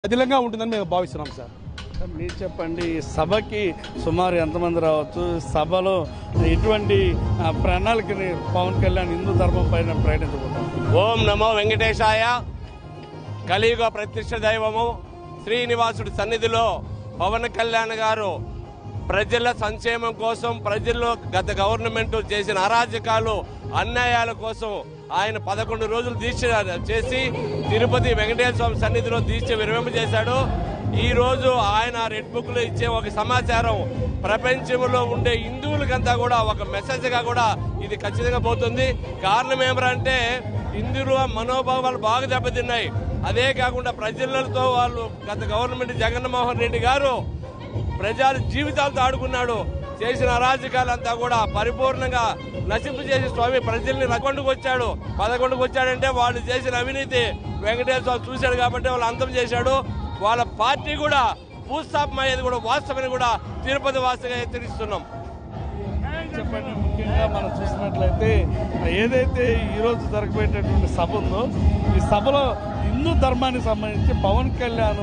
అదిలంగా ఉంటుందని మేము భావిస్తున్నాం సార్ సార్, మీరు చెప్పండి ఈ సభకి సుమారు ఎంతమంది రావచ్చు సభలో ఎటువంటి ఆ, ప్రణాళికని పవన్ కళ్యాణ్ హిందూ ధర్మం పైన ప్రకటించబోతాం ఓం నమో వెంకటేశాయ కలియుగ ప్రత్యక్ష దైవము శ్రీనివాసుడి సన్నిధిలో పవన్ కళ్యాణ్ గారు ప్రజల సంక్షేమం కోసం ప్రజల్లో గత గవర్నమెంట్ చేసిన అరాజకాలు అన్యాయాల కోసం ఆయన పదకొండు రోజులు దీక్ష చేసి తిరుపతి వెంకటేశ్వర స్వామి సన్నిధిలో దీక్ష విరమింపజేశాడు ఈ రోజు ఆయన రెడ్ బుక్ లో ఇచ్చే ఒక సమాచారం ప్రపంచంలో ఉండే హిందువులకంతా కూడా ఒక మెసేజ్ గా కూడా ఇది ఖచ్చితంగా పోతుంది కారణం ఏమరంటే హిందువుల మనోభావాలు బాగా దెబ్బతిన్నాయి అదే కాకుండా ప్రజలతో వాళ్ళు గత గవర్నమెంట్ జగన్మోహన్ రెడ్డి గారు ప్రజల జీవితాలతో ఆడుకున్నాడు చేసిన అరాజకాలంతా కూడా పరిపూర్ణంగా నశింపు చేసి స్వామి ప్రజల్ని పదకొండుకు వచ్చాడు పదకొండుకు వచ్చాడంటే వాళ్ళు చేసిన అవినీతి వెంకటేశ్వర స్వామి చూశాడు కాబట్టి వాళ్ళు అంతం చేశాడు వాళ్ళ పార్టీ కూడా భూస్థాపం అయ్యేది కూడా వాస్తవని కూడా తిరుపతి వాసిగా హెచ్చరిస్తున్నాం చెప్పండి ముఖ్యంగా మనం చూసినట్లయితే ఏదైతే ఈ రోజు జరగబోయేటటువంటి సభ ఉందో ఈ సభలో హిందూ ధర్మానికి సంబంధించి పవన్ కళ్యాణ్